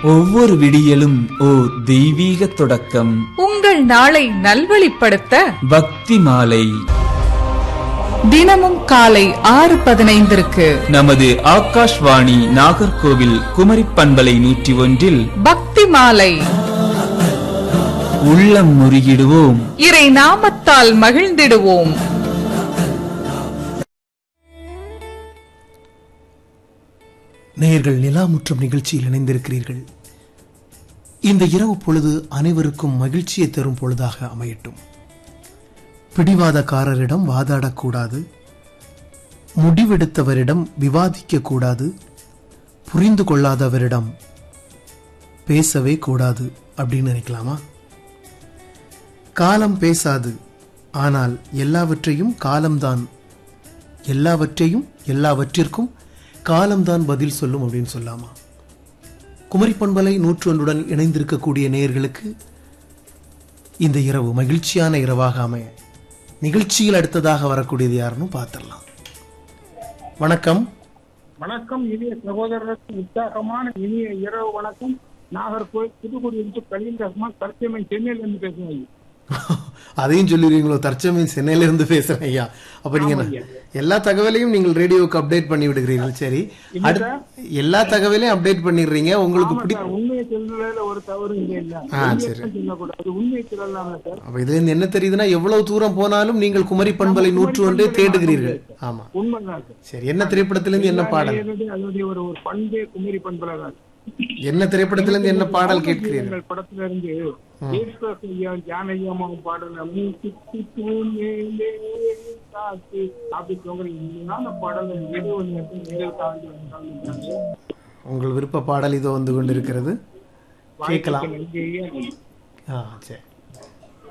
ஒவ்வொரு விடியலும் ஓர் தெய்வீக தொடக்கம் உங்கள் நாளை நல்வழிப்படுத்த பக்தி மாலை தினமும் காலை ஆறு பதினைந்திற்கு நமது ஆகாஷ்வாணி நாகர்கோவில் குமரி பண்பலை நூற்றி ஒன்றில் பக்தி மாலை உள்ளம் முருகிடுவோம் இறை நாமத்தால் மகிழ்ந்திடுவோம் நேயர்கள் நிலாமுற்றம் நிகழ்ச்சியில் இணைந்திருக்கிறீர்கள் இந்த இரவு பொழுது அனைவருக்கும் மகிழ்ச்சியை தரும் பொழுதாக அமையட்டும் பிடிவாதக்காரரிடம் வாதாடக்கூடாது முடிவெடுத்தவரிடம் விவாதிக்க கூடாது புரிந்து கொள்ளாதவரிடம் பேசவே கூடாது அப்படின்னு நினைக்கலாமா காலம் பேசாது ஆனால் எல்லாவற்றையும் காலம்தான் எல்லாவற்றையும் எல்லாவற்றிற்கும் காலம்தான் பதில் சொல்லும் அப்படின்னு சொல்லாமா குமரி பண்பலை நூற்று ஒன்றுடன் இணைந்திருக்கக்கூடிய நேயர்களுக்கு இந்த இரவு மகிழ்ச்சியான இரவாக அமைய நிகழ்ச்சியில் அடுத்ததாக வரக்கூடியது யாருன்னு பார்த்துடலாம் வணக்கம் வணக்கம் இனிய சகோதரருக்கு உற்சாகமான இனிய இரவு வணக்கம் நாகர்கோவில் புதுக்குடியிருந்து கலில் ரஹ்மான் தற்சமயம் சென்னையில இருந்து பேசுறேன் அதையும் சொல்லிடுவீங்களோ தற்சமயம் சென்னையில இருந்து பேசுறேன் ஐயா அப்ப நீங்க ஆமாய்யா. எல்லா தகவலையும் நீங்கள் ரேடியோவுக்கு அப்டேட் பண்ணி விடுகிறீர்கள் சரி இல்ல அடுத்து எல்லா தகவலையும் அப்டேட் பண்ணிடுறீங்க உங்களுக்கு ஆமா பிடி சார் உண்மையை சொல்றதுல ஒரு தவறு இங்க இல்ல ஆ, உண்மையை சரி. தான் சொல்லக்கூடாது உண்மையை சொல்லலாம் சார் அப்ப இதுல இருந்து என்ன தெரியுதுன்னா எவ்வளவு தூரம் போனாலும் நீங்கள் குமரி பண்பலை ஆமா, நூற்று குமரி ஒன்றே பண்பலை தேடுகிறீர்கள் மாற்ற ஆமா உண்மைதான் சார் சரி என்ன திரைப்படத்திலிருந்து என்ன பாடல் நேயருடைய அதனுடைய ஒரு ஒரு பண்பே குமரி பண்பலை தான் என்ன திரைப்படத்திலிருந்து என்ன பாடல் கேட்கிறீர்கள் எங்கள் படத்துல இருந்து யேசுதாஸ் ஐயா ஜானகியம்மாவும் பாடல மூச்சு தூணேலே காத்து அப்படி சொல்ற இந்த பாடல் இரவு நேரத்தில் நீங்கள் தாண்டி வந்தாங்க உங்கள் விருப்ப பாடல் இதோ வந்து கொண்டிருக்கிறது கேட்கலாம் நன்றி ஐயா ஆ சரி